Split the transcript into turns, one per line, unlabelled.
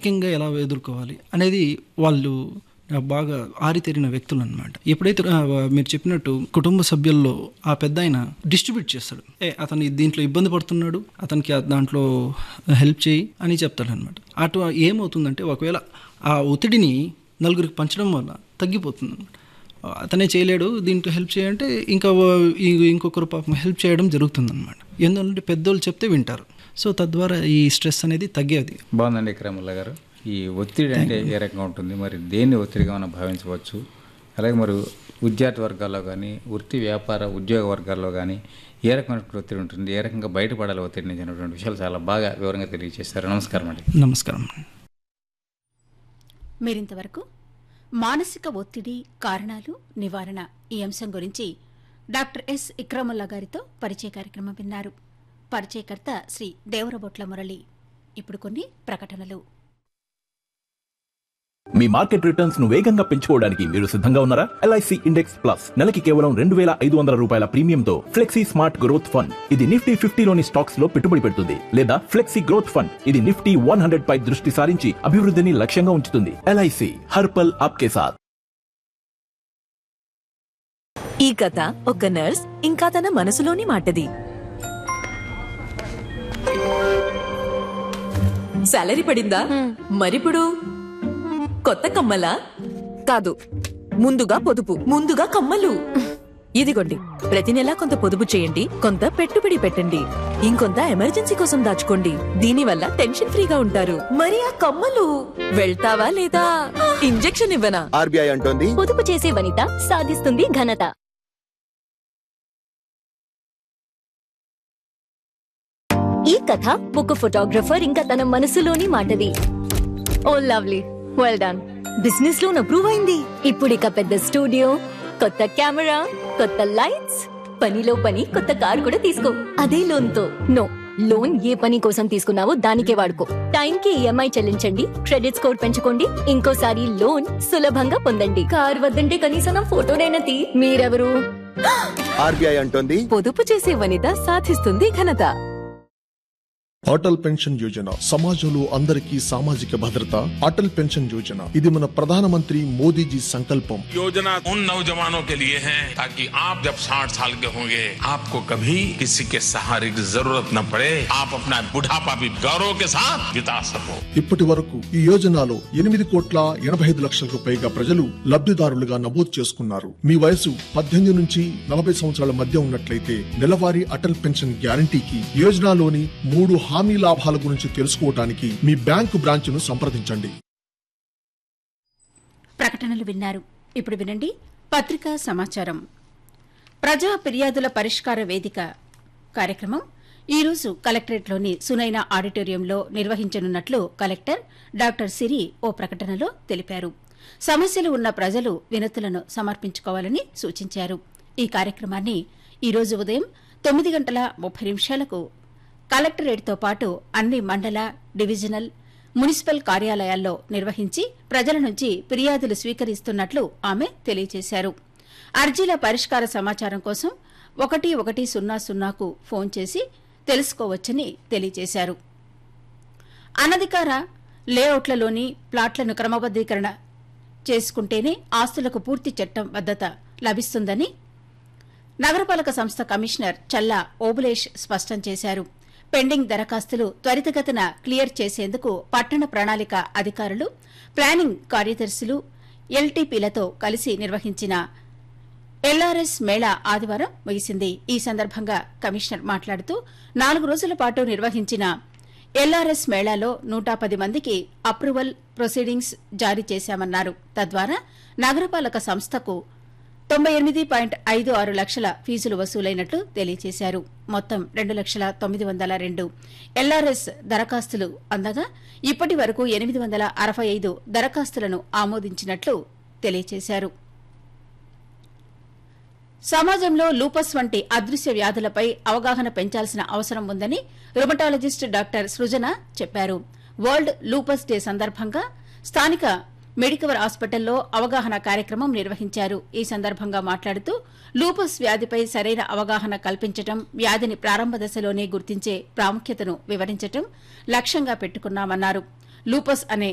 ఐక్యంగా ఎలా ఎదుర్కోవాలి అనేది వాళ్ళు బాగా ఆరితేరిన వ్యక్తులు అనమాట ఎప్పుడైతే ఆ, మీరు చెప్పినట్టు కుటుంబ సభ్యుల్లో ఆ పెద్ద ఆయన డిస్ట్రిబ్యూట్ చేస్తాడు ఏ అతను దీంట్లో ఇబ్బంది పడుతున్నాడు అతనికి ఆ దాంట్లో హెల్ప్ చేయి అని చెప్తాడు అనమాట అటు ఏమవుతుందంటే ఒకవేళ ఆ ఒత్తిడిని నలుగురికి పంచడం వల్ల తగ్గిపోతుంది అనమాట అతనే చేయలేడు దీంట్లో హెల్ప్ చేయంటే ఇంకా ఈ- ఇంకొకరు పాపం హెల్ప్ చేయడం జరుగుతుందన్నమాట ఎందుకంటే పెద్దోళ్ళు చెప్తే వింటారు సో తద్వారా ఈ స్ట్రెస్ అనేది తగ్గేది
బాగుందండి విక్రముల్లా గారు ఈ ఒత్తిడి అంటే ఏ రకంగా ఉంటుంది మరి దేన్ని ఒత్తిడిగా మనం భావించవచ్చు అలాగే మరి విద్యార్థి వర్గాల్లో కానీ వృత్తి వ్యాపార ఉద్యోగ వర్గాల్లో కానీ ఏ రకమైనటువంటి ఒత్తిడి ఉంటుంది ఏ రకంగా బయటపడాలి ఒత్తిడి నుంచి అనేటువంటి విషయాలు చాలా బాగా వివరంగా తెలియజేశారు నమస్కారం అండి
నమస్కారం
మీరింతవరకు మానసిక ఒత్తిడి కారణాలు నివారణ ఈ అంశం గురించి డాక్టర్ ఎస్ ఇక్రముల్లా గారితో పరిచయ కార్యక్రమం విన్నారు పరిచయకర్త శ్రీ దేవరబొట్ల మురళి ఇప్పుడు కొన్ని ప్రకటనలు
మీ మార్కెట్ రిటర్న్స్ ను వేగంగా పెంచుకోవడానికి మీరు సిద్ధంగా ఉన్నారా ఎల్ఐసి ఇండెక్స్ ప్లస్ నెలకి కేవలం రెండు వేల ఐదు వందల రూపాయల ప్రీమియంతో ఫ్లెక్సీ స్మార్ట్ గ్రోత్ ఫండ్ ఇది నిఫ్టీ ఫిఫ్టీలోని స్టాక్స్ లో పెట్టుబడి పెడుతుంది లేదా ఫ్లెక్సీ గ్రోత్ ఫండ్ ఇది నిఫ్టీ వన్ హండ్రెడ్ పై దృష్టి సారించి అభివృద్ధిని లక్ష్యంగా ఉంచుతుంది ఎల్ఐసి హర్పల్ ఆప్కే సాథ్
ఈ కథ ఒక నర్స్ ఇంకా తన మనసులోని మాటది సాలరీ పడిందా మరిప్పుడు కొత్త కమ్మలా కాదు ముందుగా పొదుపు ముందుగా కమ్మలు ఇదిగోండి ప్రతి నెలా కొంత పొదుపు చేయండి కొంత పెట్టుబడి పెట్టండి ఇంకొంత ఎమర్జెన్సీ కోసం దాచుకోండి దీనివల్ల టెన్షన్ ఫ్రీగా ఉంటారు మరి ఆ కమ్మలు వెళ్తావా లేదా ఇంజెక్షన్ ఇవ్వనా
ఆర్బీఐ అంటోంది
పొదుపు చేసే వనిత సాధిస్తుంది ఘనత ఈ కథ ఒక ఫోటోగ్రఫర్ ఇంకా తన మనసులోని మాటది ఓ lovely well done business loan approve అయింది ఇప్పుడు ఇక పెద్ద స్టూడియో కొత్త కెమెరా కొత్త లైట్స్ పనిలో పని కొత్త కార్ కూడా తీసుకో అదే లోన్ తో నో లోన్ ఏ పని కోసం తీసుకున్నావో దానికే వాడుకో టైం కి ఈఎంఐ చెల్లించండి క్రెడిట్ స్కోర్ పెంచుకోండి ఇంకోసారి లోన్ సులభంగా పొందండి కార్ వద్దంటే కనీసం నా ఫోటోనైనా తీ మీరెవరు
ఆర్బీఐ అంటోంది
పొదుపు చేసే వనిత సాధిస్తుంది ఘనత
అటల్ పెన్షన్ యోజన సమాజంలో అందరికీ సామాజిక భద్రత అటల్ పెన్షన్ యోజన ఇది మన ప్రధానమంత్రి మోదీజీ సంకల్పం
योजना उन नौजवानों के लिए है ताकि आप जब 60 साल के होंगे आपको कभी किसी के सहारे की जरूरत न पड़े आप अपना बुढ़ापा भी गौरव के साथ बिता सको
ఇప్పటి వరకు ఈ యోజనలో ఎనిమిది కోట్ల ఎనభై ఐదు లక్షలకు పైగా ప్రజలు లబ్ధిదారులుగా నమోదు చేసుకున్నారు మీ వయసు పద్దెనిమిది నుంచి నలభై సంవత్సరాల మధ్య ఉన్నట్లయితే నెలవారీ అటల్ పెన్షన్ గ్యారంటీకి యోజనలోని మూడు హామీ లాభాల గురించి తెలుసుకోవడానికి మీ బ్యాంకు బ్రాంచ్ను సంప్రదించండి
ప్రకటనలు విన్నారు ఇప్పుడు వినండి పత్రికా సమాచారం ప్రజా ఫిర్యాదుల పరిష్కార వేదిక కార్యక్రమం ఈరోజు కలెక్టరేట్లోని సునైన ఆడిటోరియంలో నిర్వహించనున్నట్లు కలెక్టర్ డాక్టర్ సిరి ఓ ప్రకటనలో తెలిపారు సమస్యలు ఉన్న ప్రజలు వినతులను సమర్పించుకోవాలని సూచించారు ఈ కార్యక్రమాన్ని ఈరోజు ఉదయం తొమ్మిది గంటల ముప్పై నిమిషాలకు కలెక్టరేట్తో పాటు అన్ని మండల డివిజనల్ మున్సిపల్ కార్యాలయాల్లో నిర్వహించి ప్రజల నుంచి ఫిర్యాదులు స్వీకరిస్తున్నట్లు ఆమె తెలియజేశారు అర్జీల పరిష్కార సమాచారం కోసం ఒకటి ఒకటి సున్నా సున్నాకు ఫోన్ చేసి తెలుసుకోవచ్చని తెలియజేశారు అనధికార లేఅవుట్లలోని ప్లాట్లను క్రమబద్దీకరణ చేసుకుంటేనే ఆస్తులకు పూర్తి చట్టం భద్రత లభిస్తుందని నగరపాలక సంస్థ కమిషనర్ చల్లా ఓబులేష్ స్పష్టం చేశారు పెండింగ్ దరఖాస్తులు త్వరితగతిన క్లియర్ చేసేందుకు పట్టణ ప్రణాళిక అధికారులు ప్లానింగ్ కార్యదర్శులు ఎల్టీపీలతో కలిసి నిర్వహించిన ఎల్ఆర్ఎస్ మేళా ఆదివారం ముగిసింది ఈ సందర్భంగా కమిషనర్ మాట్లాడుతూ నాలుగు రోజుల పాటు నిర్వహించిన ఎల్ఆర్ఎస్ మేళాలో నూట పది మందికి అప్రూవల్ ప్రొసీడింగ్స్ జారీ చేశామన్నారు తద్వారా నగరపాలక సంస్థకు తొంభై ఎనిమిది పాయింట్ ఐదు ఆరు లక్షల ఫీజులు వసూలైనట్లు తెలియజేశారు మొత్తం రెండు లక్షల తొమ్మిది వందల రెండు ఎల్ఆర్ఎస్ దరఖాస్తులు అందగా ఇప్పటి వరకు ఎనిమిది వందల అరవై ఐదు దరఖాస్తులను ఆమోదించినట్లు తెలియజేశారు సమాజంలో లూపస్ వంటి అదృశ్య వ్యాధులపై అవగాహన పెంచాల్సిన అవసరం ఉందని రుమటాలజిస్ట్ డాక్టర్ సృజన చెప్పారు వరల్డ్ లూపస్ డే సందర్భంగా స్థానిక మెడికవర్ హాస్పిటల్లో అవగాహన కార్యక్రమం నిర్వహించారు ఈ సందర్భంగా మాట్లాడుతూ లూపస్ వ్యాధిపై సరైన అవగాహన కల్పించడం వ్యాధిని ప్రారంభ దశలోనే గుర్తించే ప్రాముఖ్యతను వివరించడం లక్ష్యంగా పెట్టుకున్నామన్నారు లూపస్ అనే